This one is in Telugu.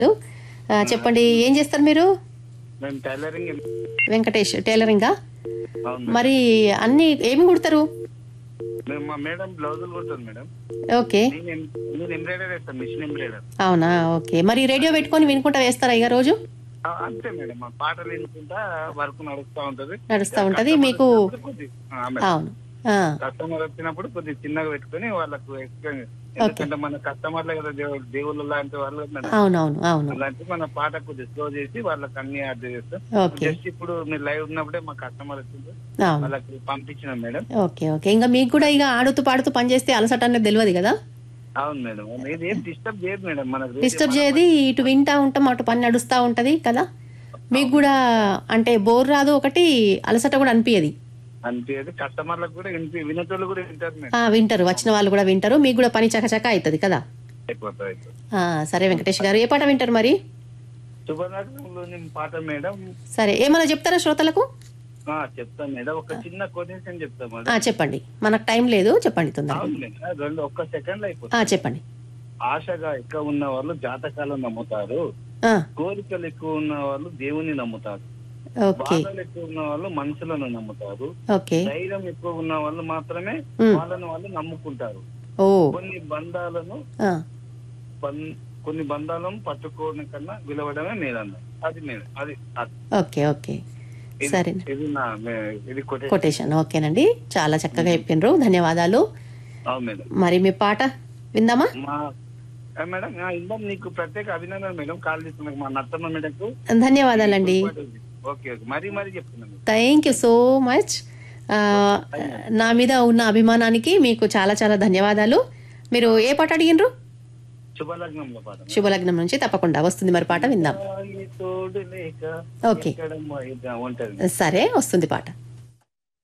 ఆ, చెప్పండి ఏం చేస్తారు మీరు మేము టైలరింగ్ వెంకటేష్ టైలరింగా అవును మరి అన్ని ఏమి కుడతారు మేము మా మేడం బ్లౌజులు కుడుతుంది మేడం ఓకే నేను ఎం- నేను ఎంబ్రాయిడర్ వేస్తాను మిషన్ ఎంబ్రాయిడర్ అవునా ఓకే మరి రేడియో పెట్టుకొని వినుకుంటా వేస్తారా ఇక రోజు అంతే మేడం మా పాటలు వినుకుంటా వర్క్ నడుస్తా ఉంటది నడుస్తూ ఉంటుంది మీకు కొద్ది- ఆ, మేడం. అవును ఆ, కస్టమర్ వచ్చినప్పుడు కొద్దిగా చిన్నగా పెట్టుకొని వాళ్ళకు ఎక్స్ప్లెయిన్ ఎందుకంటే మన కస్టమర్లే కదా దేవుళ్ళు దేవుళ్ళు లాంటి వాళ్ళు మేడం అవునవును అవును అలాంటి మన పాట కొద్దిగా స్లో చేసి వాళ్ళకి అన్ని యాడ్ చేస్తాం ఓకే జస్ట్ ఇప్పుడు మీరు లైవ్ ఉన్నప్పుడే మా కస్టమర్ వచ్చింది అవును వాళ్ళకి పంపించినాం మేడం ఓకే ఓకే ఇంకా మీకు కూడా ఇక ఆడుతూ పాడుతూ పని చేస్తే అలసట అనేది తెలియదు కదా అవును మేడం ఇది ఏం డిస్టర్బ్ చేయదు మేడం మనకు డిస్టర్బ్ చేయది ఇటు వింటా ఉంటాం అటు పని నడుస్తూ ఉంటది కదా మీకు కూడా అంటే బోర్ రాదు ఒకటి అలసట కూడా అనిపించదు అనిపించదు కస్టమర్లకు కూడా వినిపి వినేటోళ్ళు కూడా వింటారు మేడం ఆ, వింటారు వచ్చిన వాళ్ళు కూడా వింటారు మీకు కూడా పని చకచక అవుతుంది కదా అయిపోతుంది అయిపోతుంది ఆ, సరే వెంకటేష్ గారు ఏ పాట వింటారు మరి శుభనగరంలోని పాట మేడం సరే ఏమైనా చెప్తారా శ్రోతలకు ఆ, చెప్తాను మేడం ఒక చిన్న కొటేషన్ చెప్తాం మేడం ఆ, చెప్పండి మనకు టైం లేదు చెప్పండి తొందరగా అవును మేడం రెండు ఒక్క సెకండ్ అయిపోతుంది ఆ, చెప్పండి ఆశగా ఎక్కువ ఉన్న వాళ్ళు జాతకాలను నమ్ముతారు ఆ, కోరికలు ఎక్కువ ఉన్న వాళ్ళు దేవుని నమ్ముతారు ఓకే బాధలు ఎక్కువ ఉన్న వాళ్ళు మనుషులను నమ్ముతారు ఓకే ధైర్యం ఎక్కువ ఉన్న వాళ్ళు మాత్రమే ఉమ్. వాళ్ళని వాళ్ళు నమ్ముకుంటారు ఓ కొన్ని బంధాలను ఆ, బం- కొన్ని బంధాలను పట్టుకోవడం కన్నా విలవడమే మేలన్న అది మేలు అది అది. ఓకే ఓకే ఇది- సరే ఇది నా మే- ఇది కొటే కొటేషన్ ఓకేనండి చాలా చక్కగా చెప్పిండ్రు ధన్యవాదాలు అవును మేడం మరి మీ పాట విందామా మా ఆ, మేడం ఆ, ఇందాక నీకు ప్రత్యేక అభినందనలు మేడం కాల్ చేస్తున్నాను మా నత్తమ్మ మేడంకు ధన్యవాదాలండి ఓకే ఓకే మరీ మరీ చెప్తున్నాను థ్యాంక్ యూ సో మచ్ ఆ, నా మీద ఉన్న అభిమానానికి మీకు చాలా చాలా ధన్యవాదాలు మీరు ఏ పాట అడిగినరు శుభలగ్నంలో పాట శుభలగ్నం నుంచి తప్పకుండా వస్తుంది మరి పాట విందాం ఈ తోడు లేక ఓకే ఎక్కడ మైదా ఉంటది సరే వస్తుంది పాట